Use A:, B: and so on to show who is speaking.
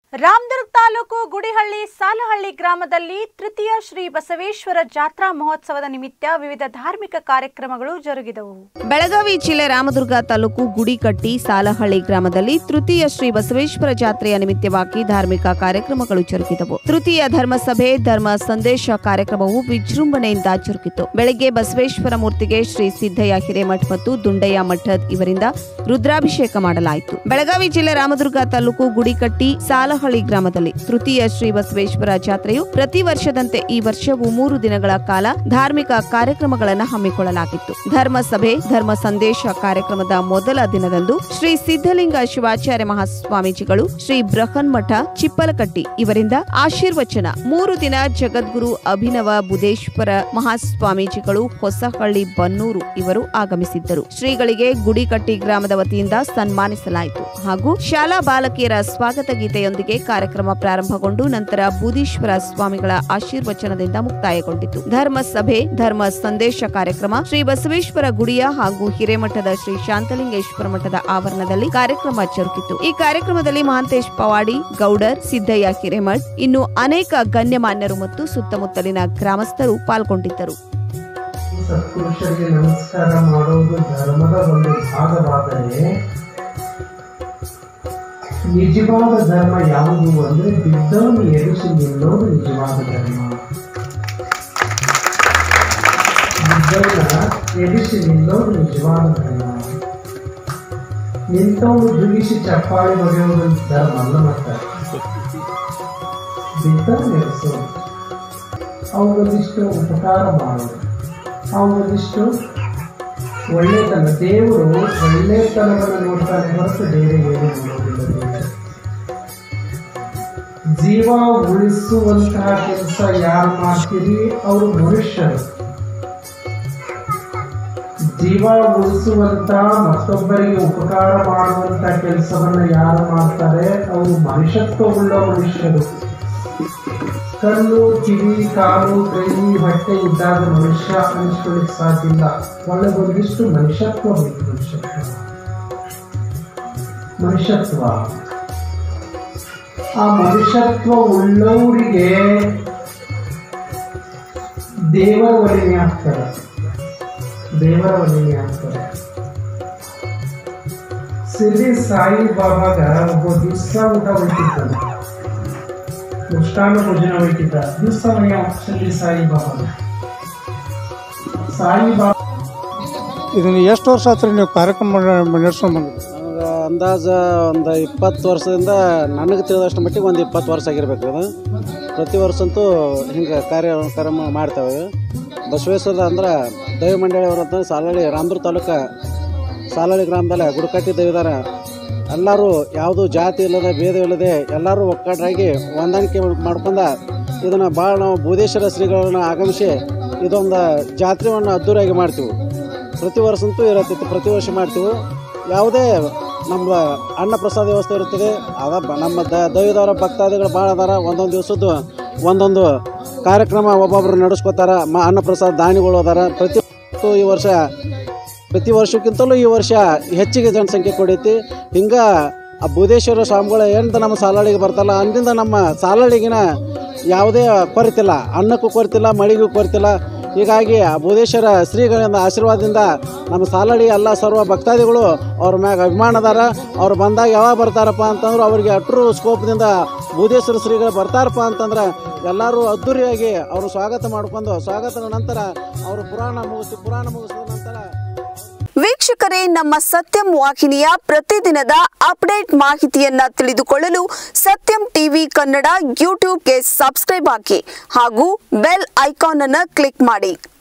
A: ರಾಮದುರ್ಗ ತಾಲೂಕು ಗುಡಿಹಳ್ಳಿ ಸಾಲಹಳ್ಳಿ ಗ್ರಾಮದಲ್ಲಿ ತೃತೀಯ ಶ್ರೀ ಬಸವೇಶ್ವರ ಜಾತ್ರಾ ಮಹೋತ್ಸವದ ನಿಮಿತ್ತ ವಿವಿಧ ಧಾರ್ಮಿಕ ಕಾರ್ಯಕ್ರಮಗಳು ಜರುಗಿದವು
B: ಬೆಳಗಾವಿ ಜಿಲ್ಲೆ ರಾಮದುರ್ಗ ತಾಲೂಕು ಗುಡಿಕಟ್ಟಿ ಸಾಲಹಳ್ಳಿ ಗ್ರಾಮದಲ್ಲಿ ತೃತೀಯ ಶ್ರೀ ಬಸವೇಶ್ವರ ಜಾತ್ರೆಯ ನಿಮಿತ್ತವಾಗಿ ಧಾರ್ಮಿಕ ಕಾರ್ಯಕ್ರಮಗಳು ಜರುಗಿದವು ತೃತೀಯ ಧರ್ಮಸಭೆ ಧರ್ಮ ಸಂದೇಶ ಕಾರ್ಯಕ್ರಮವು ವಿಜೃಂಭಣೆಯಿಂದ ಜರುಗಿತು ಬೆಳಗ್ಗೆ ಬಸವೇಶ್ವರ ಮೂರ್ತಿಗೆ ಶ್ರೀ ಸಿದ್ದಯ್ಯ ಹಿರೇಮಠ್ ಮತ್ತು ದುಂಡಯ್ಯ ಮಠದ್ ಇವರಿಂದ ರುದ್ರಾಭಿಷೇಕ ಮಾಡಲಾಯಿತು ಬೆಳಗಾವಿ ಜಿಲ್ಲೆ ರಾಮದುರ್ಗ ತಾಲೂಕು ಗುಡಿಕಟ್ಟಿ ಸಾಲಹಳ್ಳಿ ಗ್ರಾಮದಲ್ಲಿ ತೃತೀಯ ಶ್ರೀ ಬಸವೇಶ್ವರ ಜಾತ್ರೆಯು ಪ್ರತಿ ವರ್ಷದಂತೆ ಈ ವರ್ಷವೂ ಮೂರು ದಿನಗಳ ಕಾಲ ಧಾರ್ಮಿಕ ಕಾರ್ಯಕ್ರಮಗಳನ್ನು ಹಮ್ಮಿಕೊಳ್ಳಲಾಗಿತ್ತು ಧರ್ಮ ಸಭೆ ಧರ್ಮ ಸಂದೇಶ ಕಾರ್ಯಕ್ರಮದ ಮೊದಲ ದಿನದಂದು ಶ್ರೀ ಸಿದ್ದಲಿಂಗ ಶಿವಾಚಾರ್ಯ ಮಹಾಸ್ವಾಮೀಜಿಗಳು ಶ್ರೀ ಬೃಹನ್ ಮಠ ಚಿಪ್ಪಲಕಟ್ಟಿ ಇವರಿಂದ ಆಶೀರ್ವಚನ ಮೂರು ದಿನ ಜಗದ್ಗುರು ಅಭಿನವ ಬುಧೇಶ್ವರ ಮಹಾಸ್ವಾಮೀಜಿಗಳು ಹೊಸಹಳ್ಳಿ ಬನ್ನೂರು ಇವರು ಆಗಮಿಸಿದ್ದರು ಶ್ರೀಗಳಿಗೆ ಗುಡಿಕಟ್ಟಿ ಗ್ರಾಮದ ವತಿಯಿಂದ ಸನ್ಮಾನಿಸಲಾಯಿತು ಹಾಗೂ ಶಾಲಾ ಬಾಲಕಿಯರ ಸ್ವಾಗತ ಗೀತೆಯೊಂದಿಗೆ ಕಾರ್ಯಕ್ರಮ ಪ್ರಾರಂಭಗೊಂಡು ನಂತರ ಬೂದೀಶ್ವರ ಸ್ವಾಮಿಗಳ ಆಶೀರ್ವಚನದಿಂದ ಮುಕ್ತಾಯಗೊಂಡಿತು ಧರ್ಮ ಸಭೆ ಧರ್ಮ ಸಂದೇಶ ಕಾರ್ಯಕ್ರಮ ಶ್ರೀ ಬಸವೇಶ್ವರ ಗುಡಿಯ ಹಾಗೂ ಹಿರೇಮಠದ ಶ್ರೀ ಶಾಂತಲಿಂಗೇಶ್ವರ ಮಠದ ಆವರಣದಲ್ಲಿ ಕಾರ್ಯಕ್ರಮ ಜರುಗಿತು ಈ ಕಾರ್ಯಕ್ರಮದಲ್ಲಿ ಮಹಾಂತೇಶ್ ಪವಾಡಿ ಗೌಡರ್ ಸಿದ್ದಯ್ಯ ಹಿರೇಮಠ್ ಇನ್ನು ಅನೇಕ ಗಣ್ಯಮಾನ್ಯರು ಮತ್ತು ಸುತ್ತಮುತ್ತಲಿನ ಗ್ರಾಮಸ್ಥರು ಪಾಲ್ಗೊಂಡಿದ್ದರು
C: ಸತ್ಪುರುಷರಿಗೆ ನಮಸ್ಕಾರ ಮಾಡುವುದು ಧರ್ಮದ ಒಂದು ಭಾಗವಾದರೆ ನಿಜವಾದ ಧರ್ಮ ಯಾವುದು ಅಂದ್ರೆ ಬಿದ್ದವನು ಎದುರಿಸಿ ನಿಲ್ಲೋದು ನಿಜವಾದ ಧರ್ಮ ಬಿದ್ದವನ ಎದುರಿಸಿ ನಿಲ್ಲೋದು ನಿಜವಾದ ಧರ್ಮ ನಿಂತವನು ದುಗಿಸಿ ಚಪ್ಪಾಳಿ ಹೊಡೆಯೋದು ಧರ್ಮ ಅಲ್ಲ ಮತ್ತೆ ಬಿದ್ದವನು ಎದುರಿಸೋದು ಅವುಗಳಿಷ್ಟು ಉಪಕಾರ ಮಾಡೋದು ಅವುಗಳಿಷ್ಟು ಒಳ್ಳೆತನ ದೇವರು ಒಳ್ಳೆತನವನ್ನು ನೋಡ್ತಾನೆ ಹೊರತು ಬೇರೆ ಏನು ನೋಡೋದಿಲ್ಲ ದೇವರು. ಜೀವ ಉಳಿಸುವಂತಹ ಕೆಲಸ ಯಾರು ಮಾಡ್ತೀರಿ ಅವರು ಮನುಷ್ಯರು ಜೀವ ಉಳಿಸುವಂತ ಮತ್ತೊಬ್ಬರಿಗೆ ಉಪಕಾರ ಮಾಡುವಂತ ಕೆಲಸವನ್ನ ಯಾರು ಮಾಡ್ತಾರೆ ಅವರು ಮನುಷ್ಯತ್ವ ಉಳ್ಳ ಮನುಷ್ಯರು ಕಣ್ಣು ಕಿವಿ ಕಾಲು ಕೈ ಹೊಟ್ಟೆ ಇದ್ದಾಗ ಮನುಷ್ಯ ಅನಿಸ್ಕೊಳ್ಳಿಕ್ ಸಾಧ್ಯ ಇಲ್ಲ ಒಳಗೊಂದಿಷ್ಟು ಮನುಷ್ಯತ್ವ ಬೇಕು ಮನುಷ್ಯತ್ವ ಮನುಷ್ಯತ್ವ ಆ ಮನುಷ್ಯತ್ವ ಉಳ್ಳವರಿಗೆ ದೇವರ ಒಲಿಮೆ ಆಗ್ತಾರೆ ದೇವರ ಒಲಿಮೆ ಆಗ್ತಾರೆ ಸಿರಿ ಸಾಯಿ ಬಾಬಾಗ ಒಬ್ಬ ದಿವಸ ಊಟ ಹೊಯ್ತಿದ್ದಾನೆ ಮುಷ್ಟಾನ ಭೋಜನ ಹೊಯ್ತಿದ್ದ ದಿವಸ ಮನೆಯ ಸಿರಿ ಸಾಯಿ ಬಾಬಾಗ ಸಾಯಿ ಬಾಬಾ
D: ಇದನ್ನು ಎಷ್ಟು ವರ್ಷ ಆತ್ರಿ ನೀವು ಕಾರ್ಯಕ್ರಮ ನಡೆಸ್ಕೊಂಡು ಬಂದ್ರಿ
E: ನಮ್ಗೆ ಅಂದಾಜು ಒಂದು ಇಪ್ಪತ್ತು ವರ್ಷದಿಂದ ನನಗೆ ತಿಳಿದಷ್ಟು ಮಟ್ಟಿಗೆ ಒಂದು ಇಪ್ಪತ್ತು ವರ್ಷ ಆಗಿರ್ಬೇಕು ಅದು ಪ್ರತಿ ವರ್ಷ ಅಂತೂ ಹಿಂಗೆ ಕಾರ್ಯ ಕಾರ್ಯಕ್ರಮ ಮಾಡ್ತೇವೆ ಬಸವೇಶ್ವರದ ಅಂದ್ರೆ ದೈವ ಮಂಡಳಿಯವರು ಅಂತ ಸಾಲಹಳ್ಳಿ ರಾಮದುರ್ಗ ತಾಲೂಕು ಸಾಲಹಳ್ಳಿ ಗ್ರಾಮದಲ್ಲಿ ಗುರುಕಟ್ಟಿ ದೈವದಾರ ಎಲ್ಲರೂ ಯಾವುದೂ ಜಾತಿ ಇಲ್ಲದೆ ಭೇದ ಇಲ್ಲದೆ ಎಲ್ಲರೂ ಒಕ್ಕಟ್ಟಾಗಿ ಹೊಂದಾಣಿಕೆ ಮಾಡ್ಕೊಂಡ ಇದನ್ನು ಭಾಳ ನಾವು ಬೂದೇಶ್ವರ ಶ್ರೀಗಳನ್ನ ಆಗಮಿಸಿ ಇದೊಂದು ಜಾತ್ರೆಯನ್ನು ಅದ್ದೂರಿಯಾಗಿ ಮಾಡ್ತೀವಿ ಪ್ರತಿ ವರ್ಷ ಅಂತೂ ಇರತ್ತೈತಿ ಪ್ರತಿ ವರ್ಷ ಮಾಡ್ತೀವಿ ಯಾವುದೇ ನಮ್ಮ ಅನ್ನ ಪ್ರಸಾದ ವ್ಯವಸ್ಥೆ ಇರುತ್ತದೆ ಅದ ಬ- ನಮ್ಮ ದ ದೈವದವರ ಭಕ್ತಾದಿಗಳು ಭಾಳ ಅದಾರ ಒಂದೊಂದು ದಿವಸದ್ದು ಒಂದೊಂದು ಕಾರ್ಯಕ್ರಮ ಒಬ್ಬೊಬ್ರು ನಡೆಸ್ಕೋತಾರ ಮ ಅನ್ನ ಪ್ರಸಾದ ದಾನಿಗಳು ಅದಾರ ಪ್ರತಿ ಮತ್ತು ಈ ವರ್ಷ ಪ್ರತಿ ವರ್ಷಕ್ಕಿಂತಲೂ ಈ ವರ್ಷ ಹೆಚ್ಚಿಗೆ ಜನಸಂಖ್ಯೆ ಕೊಡೈತಿ ಹಿಂಗೆ ಆ ಬುಧೇಶ್ವರ ಸ್ವಾಮಿಗಳು ಏನಂತ ನಮ್ಮ ಸಾಲಳಿಗೆ ಬರ್ತಾರಲ್ಲ ಅಂದಿಂದ ನಮ್ಮ ಸಾಲಳಿಗಿನ ಯಾವುದೇ ಕೊರತಿಲ್ಲ ಅನ್ನಕ್ಕೂ ಕೊರತಿಲ್ಲ ಮಳೆಗೂ ಕೊರತಿಲ್ಲ ಹೀಗಾಗಿ ಆ ಬುಧೇಶ್ವರ ಶ್ರೀಗಳಿಂದ ಆಶೀರ್ವಾದದಿಂದ ನಮ್ಮ ಸಾಲಡಿ ಎಲ್ಲ ಸರ್ವ ಭಕ್ತಾದಿಗಳು ಅವ್ರ ಮ್ಯಾಗ ಅಭಿಮಾನ ಅದಾರ ಅವ್ರು ಬಂದಾಗ ಯಾವಾಗ ಬರ್ತಾರಪ್ಪ ಅಂತಂದ್ರೆ ಅವ್ರಿಗೆ ಅಟ್ರು ಸ್ಕೋಪ್ದಿಂದ ಬುಧೇಶ್ವರ ಶ್ರೀಗಳು ಬರ್ತಾರಪ್ಪ ಅಂತಂದ್ರೆ ಎಲ್ಲರೂ ಅದ್ದೂರಿಯಾಗಿ ಅವರು ಸ್ವಾಗತ ಮಾಡ್ಕೊಂಡು ಸ್ವಾಗತದ ನಂತರ ಅವರು ಪುರಾಣ ಮುಗಿಸಿ ಪುರಾಣ ಮುಗಿಸಿದ ನಂತರ
B: ವೀಕ್ಷಕರೇ ನಮ್ಮ ಸತ್ಯಂ ವಾಹಿನಿಯ ಪ್ರತಿದಿನದ ಅಪ್ಡೇಟ್ ಮಾಹಿತಿಯನ್ನ ತಿಳಿದುಕೊಳ್ಳಲು ಸತ್ಯಂ ಟಿವಿ ಕನ್ನಡ ಯೂಟ್ಯೂಬ್ಗೆ ಸಬ್ಸ್ಕ್ರೈಬ್ ಹಾಕಿ ಹಾಗೂ ಬೆಲ್ ಐಕಾನ್ ಅನ್ನು ಕ್ಲಿಕ್ ಮಾಡಿ